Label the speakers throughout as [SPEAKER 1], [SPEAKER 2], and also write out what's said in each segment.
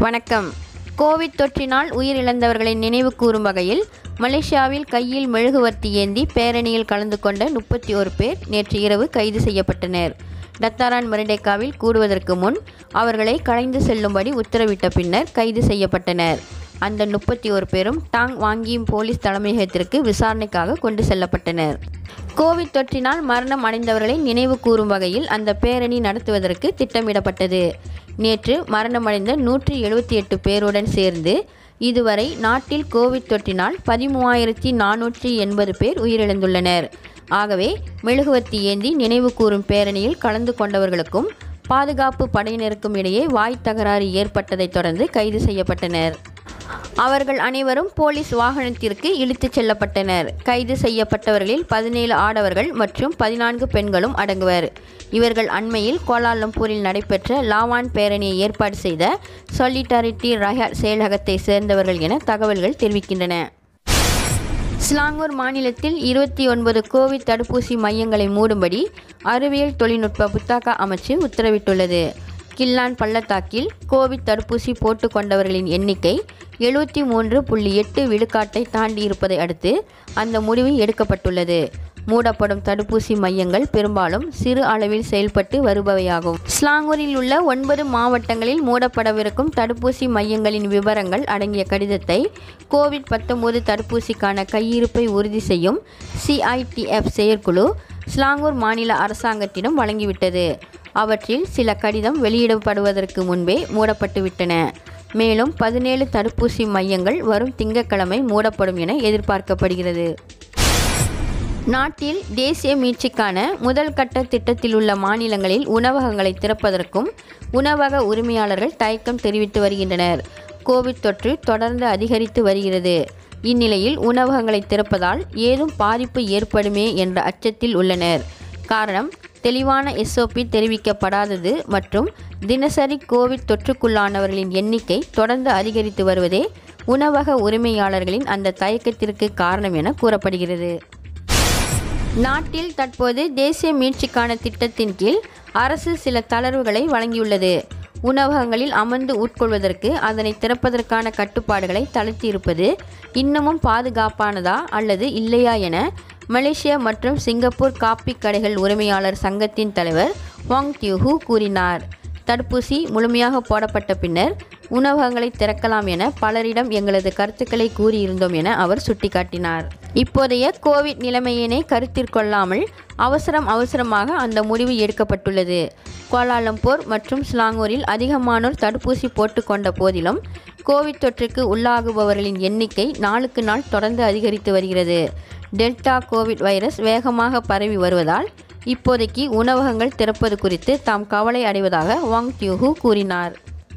[SPEAKER 1] வணக்கம் கோவிட் தொற்றினால் உயிரிழந்தவர்களை நினைவு கூறும் வகையில் மலேசியாவில் கையில் மெழுகுவர்த்தி ஏந்தி பேரணியில் கலந்து கொண்ட முப்பத்தி ஒரு பேர் நேற்று இரவு கைது செய்யப்பட்டனர் டத்தாரான் மரிடேக்காவில் கூடுவதற்கு முன் அவர்களை கலைந்து செல்லும்படி உத்தரவிட்ட பின்னர் கைது செய்யப்பட்டனர் அந்த முப்பத்தி ஒரு பேரும் டாங் வாங்கியும் போலீஸ் தலைமையகத்திற்கு விசாரணைக்காக கொண்டு செல்லப்பட்டனர் கோவிட் தொற்றினால் மரணம் அடைந்தவர்களை நினைவு கூறும் வகையில் அந்த பேரணி நடத்துவதற்கு திட்டமிடப்பட்டது நேற்று மரணமடைந்த நூற்றி எழுபத்தி எட்டு பேருடன் சேர்ந்து இதுவரை நாட்டில் கோவிட் தொற்றினால் பதிமூவாயிரத்தி நானூற்றி எண்பது பேர் உயிரிழந்துள்ளனர் ஆகவே மெழுகுவர்த்தி ஏந்தி நினைவு கூறும் பேரணியில் கலந்து கொண்டவர்களுக்கும் பாதுகாப்பு படையினருக்கும் இடையே வாய் தகராறு ஏற்பட்டதைத் தொடர்ந்து கைது செய்யப்பட்டனர் அவர்கள் அனைவரும் போலீஸ் வாகனத்திற்கு இழுத்துச் செல்லப்பட்டனர் கைது செய்யப்பட்டவர்களில் பதினேழு ஆடவர்கள் மற்றும் பதினான்கு பெண்களும் அடங்குவர் இவர்கள் அண்மையில் கோலாலம்பூரில் நடைபெற்ற லாவான் பேரணியை ஏற்பாடு செய்த சொலிட்டாரிட்டி ரஹாட் செயலகத்தை சேர்ந்தவர்கள் என தகவல்கள் தெரிவிக்கின்றன ஸ்லாங்கூர் மாநிலத்தில் இருபத்தி ஒன்பது கோவிட் தடுப்பூசி மையங்களை மூடும்படி அறிவியல் தொழில்நுட்ப புத்தாக்கா அமைச்சு உத்தரவிட்டுள்ளது கில்லான் பள்ளத்தாக்கில் கோவிட் தடுப்பூசி போட்டு கொண்டவர்களின் எண்ணிக்கை எழுபத்தி மூன்று புள்ளி எட்டு விழுக்காட்டை தாண்டி இருப்பதை அடுத்து அந்த முடிவு எடுக்கப்பட்டுள்ளது மூடப்படும் தடுப்பூசி மையங்கள் பெரும்பாலும் சிறு அளவில் செயல்பட்டு வருபவையாகும் ஸ்லாங்கூரில் உள்ள ஒன்பது மாவட்டங்களில் மூடப்படவிருக்கும் தடுப்பூசி மையங்களின் விவரங்கள் அடங்கிய கடிதத்தை கோவிட் பத்தொன்பது தடுப்பூசிக்கான கையிருப்பை உறுதி செய்யும் சிஐடிஎஃப் செயற்குழு ஸ்லாங்கூர் மாநில அரசாங்கத்திடம் வழங்கிவிட்டது அவற்றில் சில கடிதம் வெளியிடப்படுவதற்கு முன்பே மூடப்பட்டுவிட்டன மேலும் பதினேழு தடுப்பூசி மையங்கள் வரும் திங்கட்கிழமை மூடப்படும் என எதிர்பார்க்கப்படுகிறது நாட்டில் தேசிய மீட்சிக்கான முதல் கட்ட திட்டத்தில் உள்ள மாநிலங்களில் உணவகங்களை திறப்பதற்கும் உணவக உரிமையாளர்கள் தயக்கம் தெரிவித்து வருகின்றனர் கோவிட் தொற்று தொடர்ந்து அதிகரித்து வருகிறது இந்நிலையில் உணவகங்களை திறப்பதால் ஏதும் பாதிப்பு ஏற்படுமே என்ற அச்சத்தில் உள்ளனர் காரணம் தெளிவான எஸ்ஓபி தெரிவிக்கப்படாதது மற்றும் தினசரி கோவிட் தொற்றுக்குள்ளானவர்களின் எண்ணிக்கை தொடர்ந்து அதிகரித்து வருவதே உணவக உரிமையாளர்களின் அந்த தயக்கத்திற்கு காரணம் என கூறப்படுகிறது நாட்டில் தற்போது தேசிய மீட்சிக்கான திட்டத்தின் கீழ் அரசு சில தளர்வுகளை வழங்கியுள்ளது உணவகங்களில் அமர்ந்து உட்கொள்வதற்கு அதனை திறப்பதற்கான கட்டுப்பாடுகளை தளர்த்தியிருப்பது இன்னமும் பாதுகாப்பானதா அல்லது இல்லையா என மலேசியா மற்றும் சிங்கப்பூர் காப்பி கடைகள் உரிமையாளர் சங்கத்தின் தலைவர் வாங் தியூஹூ கூறினார் தடுப்பூசி முழுமையாக போடப்பட்ட பின்னர் உணவகங்களை திறக்கலாம் என பலரிடம் எங்களது கருத்துக்களை கூறியிருந்தோம் என அவர் சுட்டிக்காட்டினார் இப்போதைய கோவிட் நிலைமையினை கருத்திற்கொள்ளாமல் அவசரம் அவசரமாக அந்த முடிவு எடுக்கப்பட்டுள்ளது கோலாலம்பூர் மற்றும் ஸ்லாங்கூரில் அதிகமானோர் தடுப்பூசி போட்டுக்கொண்ட போதிலும் கோவிட் தொற்றுக்கு உள்ளாகுபவர்களின் எண்ணிக்கை நாளுக்கு நாள் தொடர்ந்து அதிகரித்து வருகிறது டெல்டா கோவிட் வைரஸ் வேகமாக பரவி வருவதால் இப்போதைக்கு உணவகங்கள் திறப்பது குறித்து தாம் கவலை அடைவதாக வாங் தியூஹூ கூறினார்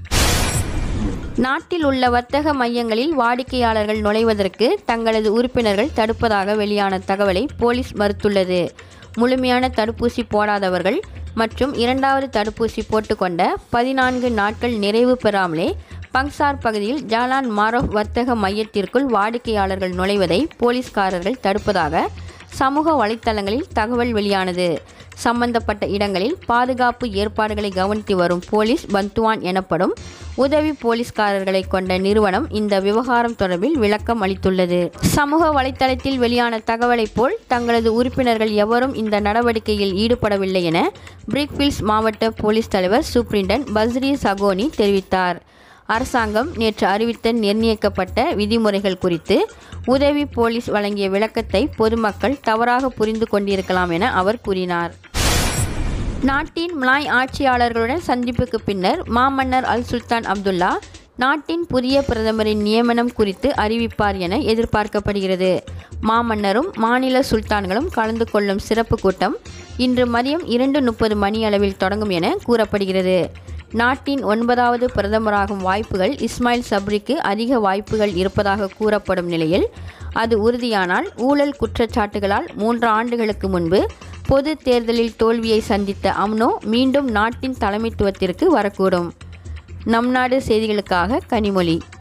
[SPEAKER 1] நாட்டில் உள்ள வர்த்தக மையங்களில் வாடிக்கையாளர்கள் நுழைவதற்கு தங்களது உறுப்பினர்கள் தடுப்பதாக வெளியான தகவலை போலீஸ் மறுத்துள்ளது முழுமையான தடுப்பூசி போடாதவர்கள் மற்றும் இரண்டாவது தடுப்பூசி போட்டுக்கொண்ட பதினான்கு நாட்கள் நிறைவு பெறாமலே பங்சார் பகுதியில் ஜாலான் மாரோஃப் வர்த்தக மையத்திற்குள் வாடிக்கையாளர்கள் நுழைவதை போலீஸ்காரர்கள் தடுப்பதாக சமூக வலைத்தளங்களில் தகவல் வெளியானது சம்பந்தப்பட்ட இடங்களில் பாதுகாப்பு ஏற்பாடுகளை கவனித்து வரும் போலீஸ் பந்துவான் எனப்படும் உதவி போலீஸ்காரர்களை கொண்ட நிறுவனம் இந்த விவகாரம் தொடர்பில் விளக்கம் அளித்துள்ளது சமூக வலைத்தளத்தில் வெளியான தகவலைப் போல் தங்களது உறுப்பினர்கள் எவரும் இந்த நடவடிக்கையில் ஈடுபடவில்லை என பிரிக்ஃபீல்ட்ஸ் மாவட்ட போலீஸ் தலைவர் சூப்ரிண்டன் பஸ்ரி சகோனி தெரிவித்தார் அரசாங்கம் நேற்று அறிவித்த நிர்ணயிக்கப்பட்ட விதிமுறைகள் குறித்து உதவி போலீஸ் வழங்கிய விளக்கத்தை பொதுமக்கள் தவறாக புரிந்து கொண்டிருக்கலாம் என அவர் கூறினார் நாட்டின் மலாய் ஆட்சியாளர்களுடன் சந்திப்புக்கு பின்னர் மாமன்னர் அல் சுல்தான் அப்துல்லா நாட்டின் புதிய பிரதமரின் நியமனம் குறித்து அறிவிப்பார் என எதிர்பார்க்கப்படுகிறது மாமன்னரும் மாநில சுல்தான்களும் கலந்து கொள்ளும் சிறப்பு கூட்டம் இன்று மதியம் இரண்டு முப்பது மணி அளவில் தொடங்கும் என கூறப்படுகிறது நாட்டின் ஒன்பதாவது பிரதமராகும் வாய்ப்புகள் இஸ்மாயில் சப்ரிக்கு அதிக வாய்ப்புகள் இருப்பதாக கூறப்படும் நிலையில் அது உறுதியானால் ஊழல் குற்றச்சாட்டுகளால் மூன்று ஆண்டுகளுக்கு முன்பு பொது தேர்தலில் தோல்வியை சந்தித்த அம்னோ மீண்டும் நாட்டின் தலைமைத்துவத்திற்கு வரக்கூடும் நம் நாடு செய்திகளுக்காக கனிமொழி